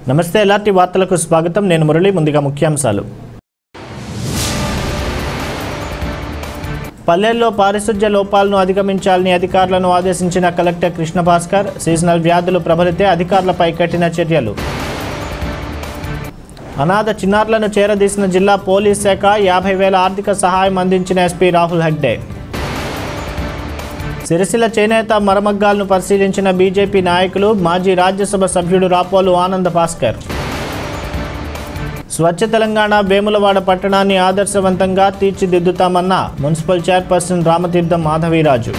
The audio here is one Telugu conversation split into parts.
నమస్తే ఎలాంటి వార్తలకు స్వాగతం నేను మురళి ముందుగా ముఖ్యాంశాలు పల్లెల్లో పారిశుధ్య లోపాలను అధిగమించాలని అధికారులను ఆదేశించిన కలెక్టర్ కృష్ణ భాస్కర్ సీజనల్ వ్యాధులు ప్రబలితే అధికారులపై కఠిన చర్యలు అనాథ చిన్నారులను చేరదీసిన జిల్లా పోలీస్ శాఖ యాభై వేల ఆర్థిక సహాయం అందించిన ఎస్పీ రాహుల్ హెగ్డే సిరిసిల్ల చేనేత మరమగ్గాలను పరిశీలించిన బీజేపీ నాయకులు మాజీ రాజ్యసభ సభ్యుడు రాపోలు ఆనంద్ భాస్కర్ స్వచ్ఛ తెలంగాణ వేములవాడ పట్టణాన్ని ఆదర్శవంతంగా తీర్చిదిద్దుతామన్న మున్సిపల్ చైర్పర్సన్ రామతీర్థం మాధవీరాజు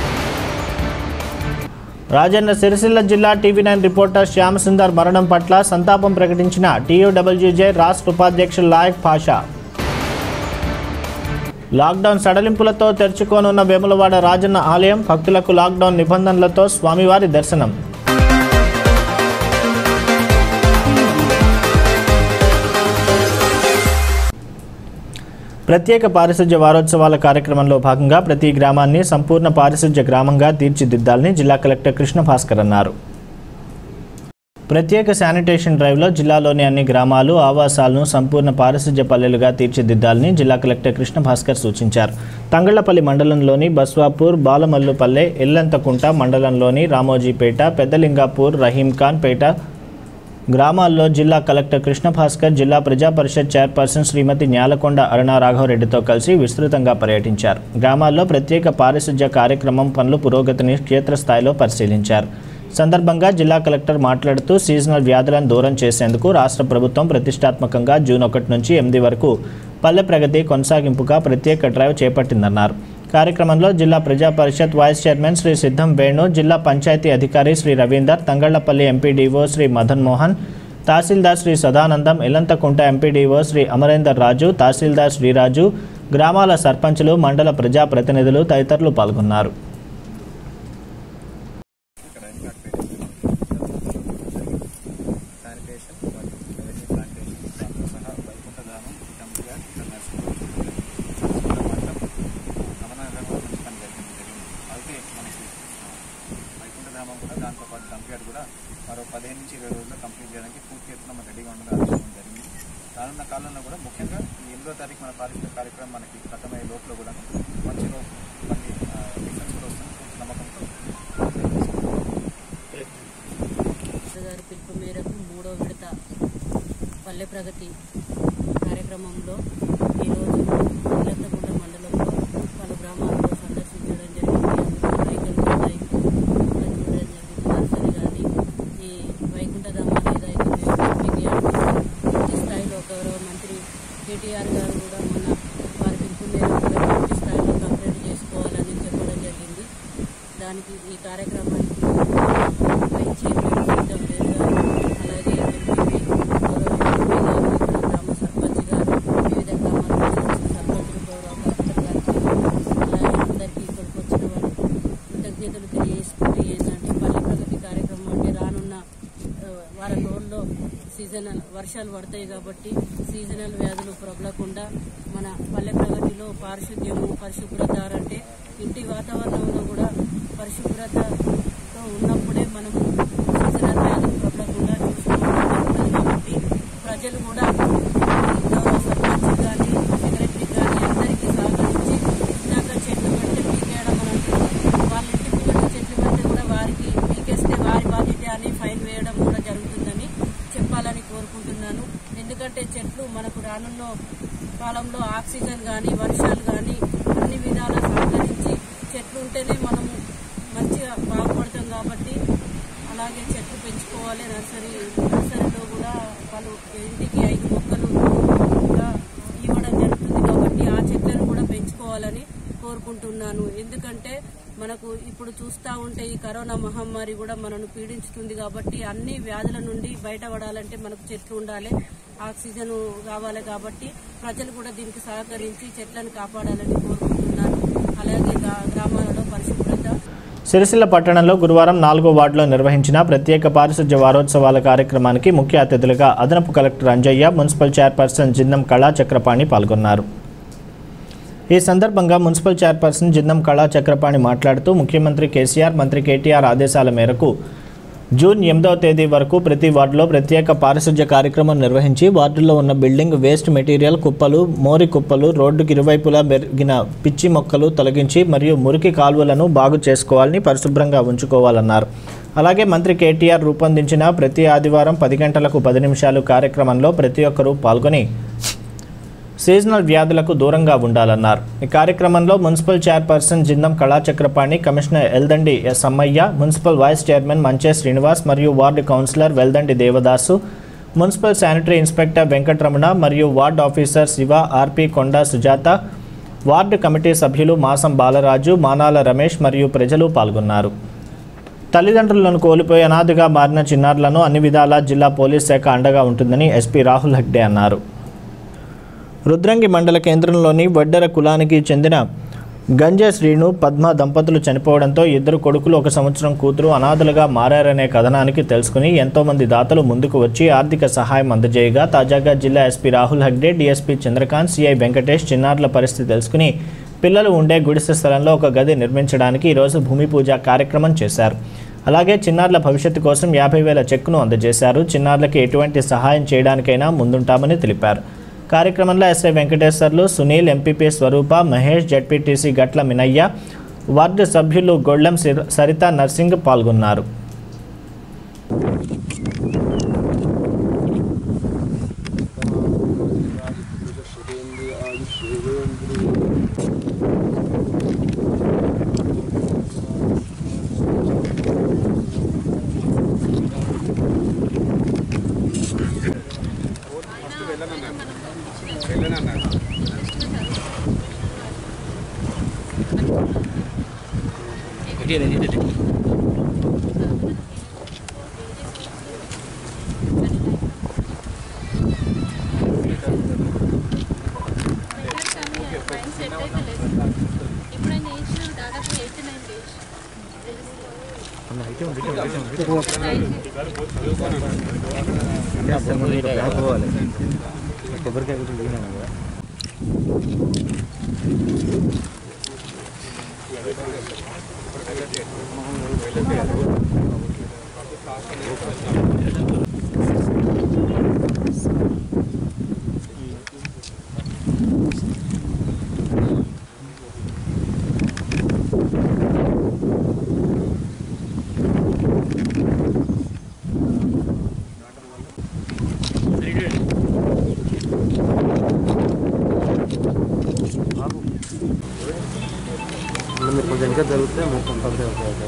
రాజన్న సిరిసిల్ల జిల్లా టీవీ నైన్ రిపోర్టర్ శ్యామసుందర్ మరణం పట్ల సంతాపం ప్రకటించిన టీయూడబ్ల్యూజే రాష్ట్ర ఉపాధ్యక్షులు లాయక్ పాషా లాక్డౌన్ సడలింపులతో తెరుచుకోనున్న వేములవాడ రాజన్న ఆలయం భక్తులకు లాక్డౌన్ నిబంధనలతో స్వామివారి దర్శనం ప్రత్యేక పారిశుధ్య వారోత్సవాల కార్యక్రమంలో భాగంగా ప్రతి గ్రామాన్ని సంపూర్ణ పారిశుధ్య గ్రామంగా తీర్చిదిద్దాలని జిల్లా కలెక్టర్ కృష్ణ భాస్కర్ అన్నారు ప్రత్యేక శానిటేషన్ డ్రైవ్లో జిల్లాలోని అన్ని గ్రామాలు ఆవాసాలను సంపూర్ణ పారిశుధ్య పల్లెలుగా తీర్చిదిద్దాలని జిల్లా కలెక్టర్ కృష్ణ భాస్కర్ సూచించారు తంగళ్లపల్లి మండలంలోని బస్వాపూర్ బాలమల్లుపల్లె ఎల్లంతకుంట మండలంలోని రామోజీపేట పెద్దలింగాపూర్ రహీంఖాన్ పేట గ్రామాల్లో జిల్లా కలెక్టర్ కృష్ణ భాస్కర్ జిల్లా ప్రజా పరిషత్ చైర్పర్సన్ శ్రీమతి న్యాలకొండ అరుణ రాఘవరెడ్డితో కలిసి విస్తృతంగా పర్యటించారు గ్రామాల్లో ప్రత్యేక పారిశుధ్య కార్యక్రమం పనులు పురోగతిని క్షేత్రస్థాయిలో పరిశీలించారు సందర్భంగా జిల్లా కలెక్టర్ మాట్లాడుతూ సీజనల్ వ్యాధులను దూరం చేసేందుకు రాష్ట్ర ప్రభుత్వం ప్రతిష్టాత్మకంగా జూన్ ఒకటి నుంచి ఎనిమిది వరకు పల్లె ప్రగతి కొనసాగింపుగా ప్రత్యేక డ్రైవ్ చేపట్టిందన్నారు కార్యక్రమంలో జిల్లా ప్రజా పరిషత్ వైస్ చైర్మన్ శ్రీ సిద్ధం వేణు జిల్లా పంచాయతీ అధికారి శ్రీ రవీందర్ తంగళ్లపల్లి ఎంపీడీఓ శ్రీ మదన్ మోహన్ తహసీల్దార్ శ్రీ సదానందం ఎల్లంతకుంట ఎంపీడీఓ శ్రీ అమరేందర్ రాజు తహసీల్దార్ శ్రీరాజు గ్రామాల సర్పంచులు మండల ప్రజా ప్రతినిధులు తదితరులు పాల్గొన్నారు శానిటేషన్ మరియు రెవెన్యూ ప్లాంటేషన్ దాంతో సహా వైకుంఠధామం కంపిగా ఇంటర్నేషనల్ గమనాగరం మంచి పని జరిగింది జరిగింది అయితే మనకి వైకుంఠధామం కూడా దాంతో పాటు కంపియాడ్ కూడా మరో పదిహేను నుంచి ఇరవై రోజుల్లో కంప్లీట్ చేయడానికి పూర్తి ఎత్తున మనకు రెడీగా ఉండడం ఆలోచన జరిగింది రానున్న కాలంలో కూడా ముఖ్యంగా ఈ ఎనిమిదో తారీఖు మన పారిశుద్ధ కార్యక్రమం మనకి ఖతమయ్యే లోపల కూడా మంచి రోజు మళ్ళీ డిఫరెన్స్ కూడా వస్తుంది పూర్తి నమ్మకంతో గారి పిలుపు మేరకు మూడో విడత పల్లె ప్రగతి కార్యక్రమంలో ఈరోజు ఇల్లంతకుంట మండలంలో పలు గ్రామాల్లో సందర్శించడం జరిగింది అందులో రైతులు రైతు కూడా చూడడం జరిగింది నర్సరీ కానీ ఈ వైకుంఠధామ ఏదైతే పూర్తి స్థాయిలో గౌరవ మంత్రి కేటీఆర్ గారు కూడా మొన్న వారి పిలుపు మేరకు పూర్తి స్థాయిలో కంప్లీట్ చేసుకోవాలని చెప్పడం జరిగింది దానికి ఈ కార్యక్రమానికి వైస్ చైర్మన్ సీతం వేరు గారు అలాగే ఎంపీపీ గౌరవ ఎంపీ గారు ఇక్కడ గ్రామ సర్పంచ్ గారు వివిధ గ్రామాల నుంచి వచ్చిన సర్పంచులు గౌరవ కలెక్టర్ గారికి అలాగే అందరికీ ఇక్కడికి వచ్చిన వారికి కృతజ్ఞతలు తెలియజేసుకుంటూ ఏంటంటే పల్లె ప్రగతి కార్యక్రమం అంటే రానున్న ఆ, వారం రోజుల్లో సీజనల్ వర్షాలు పడతాయి కాబట్టి సీజనల్ వ్యాధులు ప్రబలకుండా మన పల్లె ప్రగతిలో పారిశుద్ధ్యము పరిశుభ్రత అంటే ఇంటి వాతావరణంలో కూడా పరిశుభ్రతతో ఉన్నప్పుడే మనము సీజనల్ వ్యాధులు ప్రబలకుండా చూసుకోవడం జరుగుతుంది కాబట్టి ప్రజలు కూడా గౌరవ సర్పంచ్ కానీ సెక్రటరీ కానీ అందరికీ సహకరించి ఇందాక చెట్లు పెడితే పీకేయడం అని అంటున్నారు వాళ్ళ ఇంటి పిల్లలు చెట్లు పెడితే కూడా వారికి పీకేస్తే వారి బాధ్యత అని ఫైన్ వేయడం కూడా జరుగుతుందని చెప్పాలని కోరుకుంటున్నాను ఎందుకంటే చెట్లు మనకు రానున్న కాలంలో ఆక్సిజన్ కానీ వర్షాలు కానీ అన్ని విధాల సహకరించి చెట్లు ఉంటేనే మనము మంచిగా బాగుపడతాం కాబట్టి అలాగే చెట్లు పెంచుకోవాలి నర్సరీ నర్సరీలో కూడా వాళ్ళు ఇంటికి ఐదు మొక్కలు కూడా ఇవ్వడం జరుగుతుంది కాబట్టి ఆ చెట్లను కూడా పెంచుకోవాలని కోరుకుంటున్నాను ఎందుకంటే మనకు ఇప్పుడు చూస్తూ ఉంటే ఈ కరోనా మహమ్మారి కూడా మనను పీడించుతుంది కాబట్టి అన్ని వ్యాధుల నుండి బయటపడాలంటే మనకు చెట్లు ఉండాలి ఆక్సిజన్ కావాలి కాబట్టి ప్రజలు కూడా దీనికి సహకరించి చెట్లను కాపాడాలని కోరుకుంటున్నాను అలాగే గ్రా- గ్రామాలలో పరిశుభ్రత సిరిసిల్ల పట్టణంలో గురువారం నాలుగో వార్డులో నిర్వహించిన ప్రత్యేక పారిశుధ్య వారోత్సవాల కార్యక్రమానికి ముఖ్య అతిథులుగా అదనపు collector Anjaiah municipal chairperson Jindam Kala Chakrapani పాల్గొన్నారు ఈ సందర్భంగా మున్సిపల్ చైర్పర్సన్ జిందం కళా చక్రపాణి మాట్లాడుతూ ముఖ్యమంత్రి కేసీఆర్ మంత్రి కేటీఆర్ ఆదేశాల మేరకు జూన్ ఎనిమిదవ తేదీ వరకు ప్రతి వార్డులో ప్రత్యేక పారిశుధ్య కార్యక్రమం నిర్వహించి వార్డుల్లో ఉన్న బిల్డింగ్ వేస్ట్ మెటీరియల్ కుప్పలు మోరి కుప్పలు రోడ్డుకి ఇరువైపులా మెరిగిన పిచ్చి మొక్కలు తొలగించి మరియు మురికి కాలువలను బాగు చేసుకోవాలని పరిశుభ్రంగా ఉంచుకోవాలన్నారు అలాగే మంత్రి కేటీఆర్ రూపొందించిన ప్రతి ఆదివారం పది గంటలకు పది నిమిషాలు కార్యక్రమంలో ప్రతి ఒక్కరూ పాల్గొని సీజనల్ వ్యాధులకు దూరంగా ఉండాలన్నారు ఈ కార్యక్రమంలో municipal chairperson Jindam Kalachakrapani commissioner Eldandi S Ammaiah municipal vice chairman Manche Srinivas మరియు ward councillor Veldandi Devadasu municipal sanitary inspector Venkataramana మరియు వార్డు ఆఫీసర్ శివ ఆర్పి కొండ సుజాత వార్డు కమిటీ సభ్యులు మాసం బాలరాజు మానాల రమేష్ మరియు ప్రజలు పాల్గొన్నారు తల్లిదండ్రులను కోల్పోయి అనాథగా మారిన చిన్నారులను అన్ని విధాలా జిల్లా పోలీస్ శాఖ అండగా ఉంటుందని ఎస్పీ రాహుల్ హెగ్డే అన్నారు రుద్రంగి మండల కేంద్రంలోని వడ్డెర కులానికి చెందిన గంజే శ్రీను పద్మ దంపతులు చనిపోవడంతో ఇద్దరు కొడుకులు ఒక సంవత్సరం కూతురు అనాథలుగా మారారనే కథనానికి తెలుసుకుని ఎంతోమంది దాతలు ముందుకు వచ్చి ఆర్థిక సహాయం అందజేయగా తాజాగా జిల్లా SP Rahul Hegde DSP Chandrakanth CI Venkatesh చిన్నారుల పరిస్థితి తెలుసుకుని పిల్లలు ఉండే గుడిసె స్థలంలో ఒక గది నిర్మించడానికి ఈరోజు భూమి పూజ కార్యక్రమం చేశారు అలాగే చిన్నారుల భవిష్యత్తు కోసం యాభై వేల చెక్కును అందజేశారు చిన్నారులకి ఎటువంటి సహాయం చేయడానికైనా ముందుంటామని తెలిపారు కార్యక్రమంలో SI Venkateswarlu Sunil MPP Swarupa Mahesh ZPTC Gatla Minaiah ward సభ్యులు గొళ్ళెం సిర- సరిత నర్సింగ్ పాల్గొన్నారు ఇప్పుడు ఆయన ఏజ్ దాదాపు ఎయిటీ నైన్ ఏజ్ మీరు కొంచెం ఇంకా జరిగితే మాకు కంపల్సరీ అవుతుంది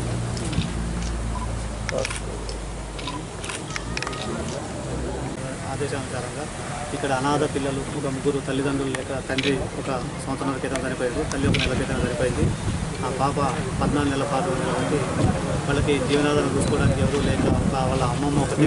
ఆదేశానుసారంగా ఇక్కడ అనాథ పిల్లలు ఒక ముగ్గురు తల్లిదండ్రులు లేక తండ్రి ఒక సంవత్సరం క్రితం చనిపోయింది తల్లి ఒక నెల క్రితం చనిపోయింది ఆ పాప పద్నాలుగు నెలల పాప నెల ఉంది వాళ్ళకి జీవనాధారం చూసుకోవడానికి ఎవరు లేక ఒక వాళ్ళ అమ్మమ్మ ఒక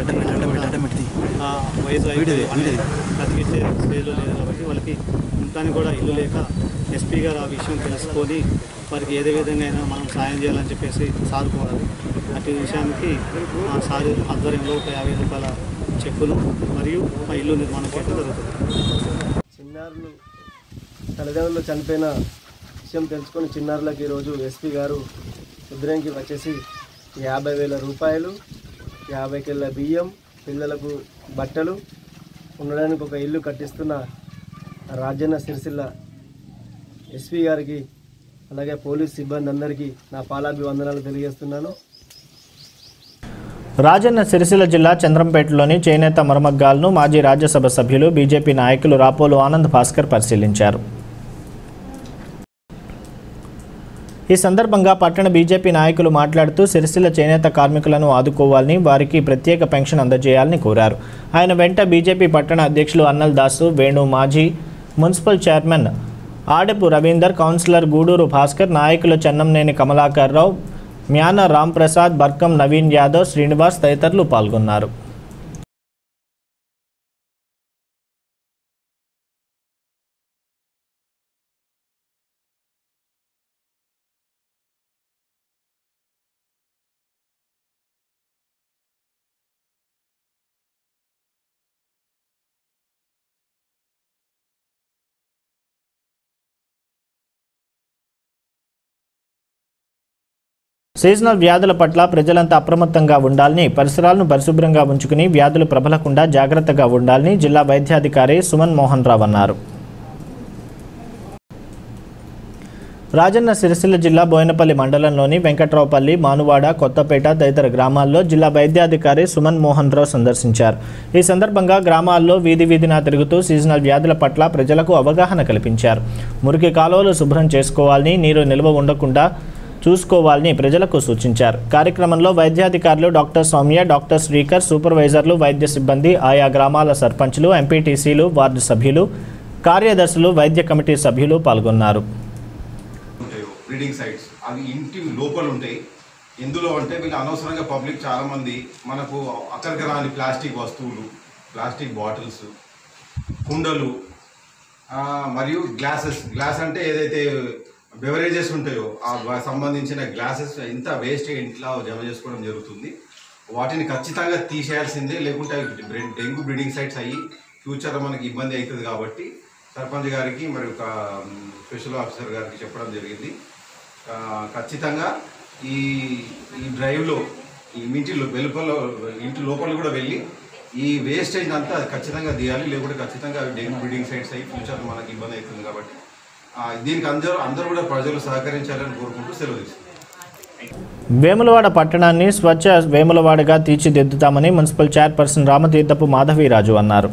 ఆ వయసు అయిపోయి వాళ్ళని బ్రతికించే స్టేజ్లో లేదు కాబట్టి వాళ్ళకి ఉండడానికి కూడా ఇల్లు లేక ఎస్పీ గారు ఆ విషయం తెలుసుకొని వారికి ఏదే విధంగా అయినా మనం సాయం చేయాలని చెప్పేసి సార్ కోరారు అటు విషయానికి ఆ సార్ ఆధ్వర్యంలో ఒక యాభై రూపాయల చెక్కును మరియు మా ఇల్లు నిర్మాణం చేయడం జరుగుతుంది చిన్నారులు తల్లిదండ్రులు చనిపోయిన విషయం తెలుసుకొని చిన్నారులకు ఈరోజు ఎస్పీ గారు ఉద్రంకి వచ్చేసి యాభై వేల రూపాయలు యాభై కిలో బియ్యం పిల్లలకు బట్టలు ఉండడానికి ఒక ఇల్లు కట్టిస్తున్న రాజన్న సిరిసిల్ల ఎస్పీ గారికి అలాగే పోలీస్ సిబ్బంది అందరికీ నా పాలాభివందనాలు తెలియజేస్తున్నాను రాజన్న సిరిసిల్ల జిల్లా చంద్రంపేటలోని చేనేత మరమగ్గాలను మాజీ రాజ్యసభ సభ్యులు బీజేపీ నాయకులు రాపోలు ఆనంద్ భాస్కర్ పరిశీలించారు ఈ సందర్భంగా పట్టణ బీజేపీ నాయకులు మాట్లాడుతూ సిరిసిల్ల చేనేత కార్మికులను ఆదుకోవాలని వారికి ప్రత్యేక పెన్షన్ అందజేయాలని కోరారు ఆయన వెంట బీజేపీ పట్టణ అధ్యక్షులు అన్నల్ దాసు వేణు మాజీ municipal chairman Adepu Ravinder councillor Guduru Bhaskar నాయకులు చెన్నంనేని కమలాకర్ రావు మ్యాన రాంప్రసాద్ బర్కం నవీన్ యాదవ్ శ్రీనివాస్ తదితరులు పాల్గొన్నారు సీజనల్ వ్యాధుల పట్ల ప్రజలంతా అప్రమత్తంగా ఉండాలని పరిసరాలను పరిశుభ్రంగా ఉంచుకుని వ్యాధులు ప్రబలకుండా జాగ్రత్తగా ఉండాలని జిల్లా వైద్యాధికారి సుమన్ మోహన్ రావు అన్నారు రాజన్న సిరిసిల్ల జిల్లా బోయినపల్లి మండలంలోని వెంకట్రావుపల్లి మానువాడ కొత్తపేట తదితర గ్రామాల్లో జిల్లా వైద్యాధికారి సుమన్ మోహన్ రావు సందర్శించారు ఈ సందర్భంగా గ్రామాల్లో వీధి వీధిన తిరుగుతూ సీజనల్ వ్యాధుల పట్ల ప్రజలకు అవగాహన కల్పించారు మురికి కాలువలు శుభ్రం చేసుకోవాలని నీరు నిల్వ ఉండకుండా చూసుకోవాలని ప్రజలకు సూచించారు కార్యక్రమంలో వైద్యాధికారులు డాక్టర్ సౌమ్య డాక్టర్ శ్రీకర్ సూపర్వైజర్లు వైద్య సిబ్బంది ఆయా గ్రామాల సర్పంచులు ఎంపీటీసీలు వార్డు సభ్యులు కార్యదర్శులు వైద్య కమిటీ సభ్యులు పాల్గొన్నారు ఉంటాయో బ్రీడింగ్ సైట్స్ అవి ఇంటి లోపల ఉంటాయి ఎందులో అంటే వీళ్ళు అనవసరంగా పబ్లిక్ చాలా మంది మనకు అక్కడికి రాని ప్లాస్టిక్ వస్తువులు ప్లాస్టిక్ బాటిల్స్ కుండలు ఆ, మరియు గ్లాసెస్ గ్లాస్ అంటే ఏదైతే బెవరేజెస్ ఉంటాయో ఆ వా- సంబంధించిన గ్లాసెస్ ఇంత వేస్ట్ ఇంట్లో జమ చేసుకోవడం జరుగుతుంది వాటిని ఖచ్చితంగా తీసేయాల్సిందే లేకుంటే అవి బ్రె- డెంగ్యూ బ్రీడింగ్ సైట్స్ అయ్యి ఫ్యూచర్లో మనకి ఇబ్బంది అవుతుంది కాబట్టి సర్పంచ్ గారికి మరి ఒక మ్, స్పెషల్ ఆఫీసర్ గారికి చెప్పడం జరిగింది ఆ, ఖచ్చితంగా ఈ ఈ డ్రైవ్లో ఈ ఇంటి లో- వెలుపల ఇంటి లోపల కూడా వెళ్ళి ఈ వేస్టేజ్ అంతా ఖచ్చితంగా తీయాలి లేకుంటే ఖచ్చితంగా అవి డెంగ్యూ బ్రీడింగ్ సైట్స్ అయ్యి ఫ్యూచర్ మనకి ఇబ్బంది అవుతుంది కాబట్టి ఆ, దీనికి అందరూ అందరూ కూడా ప్రజలు సహకరించాలని కోరుకుంటూ సెలవు తీసుకుంటాం వేములవాడ పట్టణాన్ని స్వచ్ఛ వేములవాడగా తీర్చిదిద్దుతామని మున్సిపల్ చైర్పర్సన్ రామతీర్థపు మాధవీరాజు అన్నారు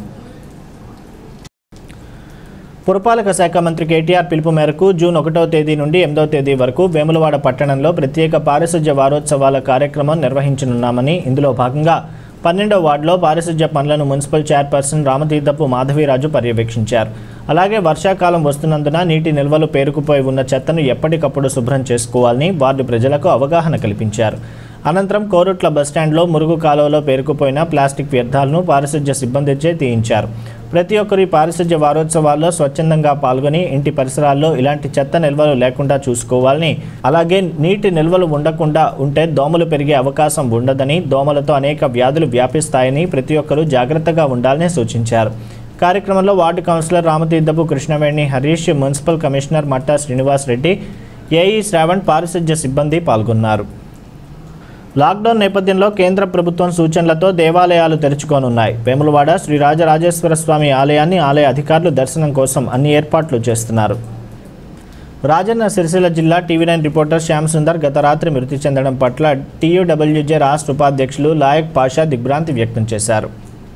పురపాలక శాఖ మంత్రి కేటీఆర్ పిలుపు మేరకు జూన్ ఒకటో తేదీ నుండి ఎనిమిదవ తేదీ వరకు వేములవాడ పట్టణంలో ప్రత్యేక పారిశుధ్య వారోత్సవాల కార్యక్రమం నిర్వహించనున్నామని ఇందులో భాగంగా పన్నెండవ వార్డులో పారిశుధ్య పనులను మున్సిపల్ చైర్పర్సన్ రామతీర్థపు మాధవీరాజు పర్యవేక్షించారు అలాగే వర్షాకాలం వస్తున్నందున నీటి నిల్వలు పేరుకుపోయి ఉన్న చెత్తను ఎప్పటికప్పుడు శుభ్రం చేసుకోవాలని వార్డు ప్రజలకు అవగాహన కల్పించారు అనంతరం కోరుట్ల బస్టాండ్లో మురుగు కాలువలో పేరుకుపోయిన ప్లాస్టిక్ వ్యర్థాలను పారిశుధ్య సిబ్బందిచే తీయించారు ప్రతి ఒక్కరు ఈ పారిశుధ్య వారోత్సవాల్లో స్వచ్ఛందంగా పాల్గొని ఇంటి పరిసరాల్లో ఇలాంటి చెత్త నిల్వలు లేకుండా చూసుకోవాలని అలాగే నీటి నిల్వలు ఉండకుండా ఉంటే దోమలు పెరిగే అవకాశం ఉండదని దోమలతో అనేక వ్యాధులు వ్యాపిస్తాయని ప్రతి ఒక్కరూ జాగ్రత్తగా ఉండాలని సూచించారు కార్యక్రమంలో ward councillor Ramatheerthapu Krishnaveni Harish municipal commissioner Matta Srinivas Reddy AE Shravan పారిశుధ్య సిబ్బంది పాల్గొన్నారు లాక్డౌన్ నేపథ్యంలో కేంద్ర ప్రభుత్వం సూచనలతో దేవాలయాలు తెరుచుకోనున్నాయి వేములవాడ శ్రీ రాజరాజేశ్వర స్వామి ఆలయాన్ని ఆలయ అధికారులు దర్శనం కోసం అన్ని ఏర్పాట్లు చేస్తున్నారు రాజన్న సిరిసిల్ల జిల్లా TV nine reporter Shyam Sundar గత రాత్రి మృతి చెందడం పట్ల టీయూడబ్ల్యూజే రాష్ట్ర ఉపాధ్యక్షులు లాయక్ పాషా దిగ్భ్రాంతి వ్యక్తం చేశారు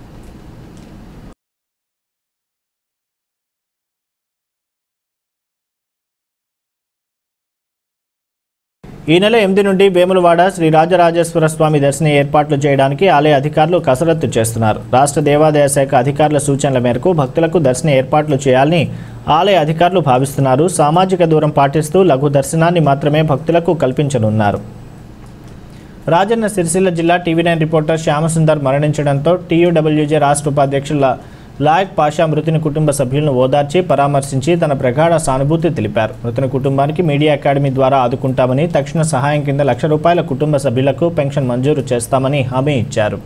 ఈ నెల ఎనిమిది నుండి వేములవాడ శ్రీ రాజరాజేశ్వర స్వామి దర్శన ఏర్పాట్లు చేయడానికి ఆలయ అధికారులు కసరత్తు చేస్తున్నారు రాష్ట్ర దేవాదాయ శాఖ అధికారుల సూచనల మేరకు భక్తులకు దర్శన ఏర్పాట్లు చేయాలని ఆలయ అధికారులు భావిస్తున్నారు సామాజిక దూరం పాటిస్తూ లఘు దర్శనాన్ని మాత్రమే భక్తులకు కల్పించనున్నారు రాజన్న సిరిసిల్ల జిల్లా టీవీ నైన్ రిపోర్టర్ శ్యామసుందర్ మరణించడంతో టీయూడబ్ల్యూజే రాష్ట్ర ఉపాధ్యక్షుల లాయక్ పాషా మృతుని కుటుంబ సభ్యులను ఓదార్చి పరామర్శించి తన ప్రగాఢ సానుభూతి తెలిపారు మృతుని కుటుంబానికి మీడియా అకాడమీ ద్వారా ఆదుకుంటామని తక్షణ సహాయం కింద లక్ష రూపాయల కుటుంబ సభ్యులకు పెన్షన్ మంజూరు చేస్తామని హామీ ఇచ్చారు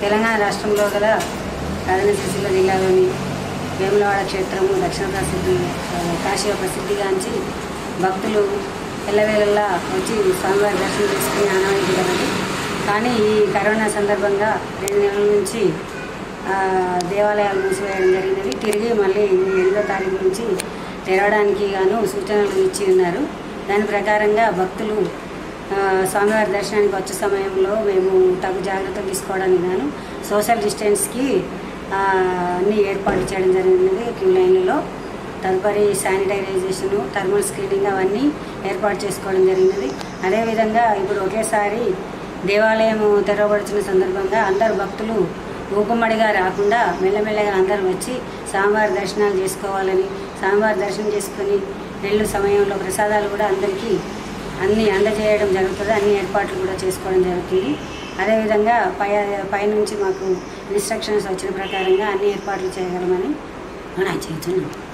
తెలంగాణ రాష్ట్రంలో గల రాజన్న సిరిసిల్ల జిల్లాలోని వేములవాడ క్షేత్రము దక్షిణ ప్రసిద్ధి ఆ, కాశీగా ప్రసిద్ధిగాంచి భక్తులు ఎల్లవేళలా వచ్చి స్వామివారి దర్శనం చేసుకుని ఆనవాయితీ కలదు కానీ ఈ కరోనా సందర్భంగా రెండు నెలల నుంచి ఆ, దేవాలయాలు మూసివేయడం జరిగినది తిరిగి మళ్ళీ ఎనిమిదో తారీఖు నుంచి తెరవడానికి గాను సూచనలు ఇచ్చి ఉన్నారు దాని ప్రకారంగా భక్తులు ఆ, స్వామివారి దర్శనానికి వచ్చే సమయంలో మేము తగు జాగ్రత్తలు తీసుకోవడానికి గాను సోషల్ డిస్టెన్స్కి ఆ, అన్ని ఏర్పాటు చేయడం జరిగినది క్యూ లైన్లలో తదుపరి శానిటైజేషన్ థర్మల్ స్క్రీనింగ్ అవన్నీ ఏర్పాటు చేసుకోవడం జరిగినది అదేవిధంగా ఇప్పుడు ఒకేసారి దేవాలయం తెరవబడుతున్న సందర్భంగా అందరు భక్తులు ఊకుమ్మడిగా రాకుండా మెల్లమెల్లగా అందరూ వచ్చి స్వామివారి దర్శనాలు చేసుకోవాలని స్వామివారి దర్శనం చేసుకొని వెళ్ళు సమయంలో ప్రసాదాలు కూడా అందరికీ అన్ని అందజేయడం జరుగుతుంది అన్ని ఏర్పాట్లు కూడా చేసుకోవడం జరుగుతుంది అదేవిధంగా పై పైనుంచి మాకు ఇన్స్ట్రక్షన్స్ వచ్చిన ప్రకారంగా అన్ని ఏర్పాట్లు చేయగలమని మనం చేస్తున్నాం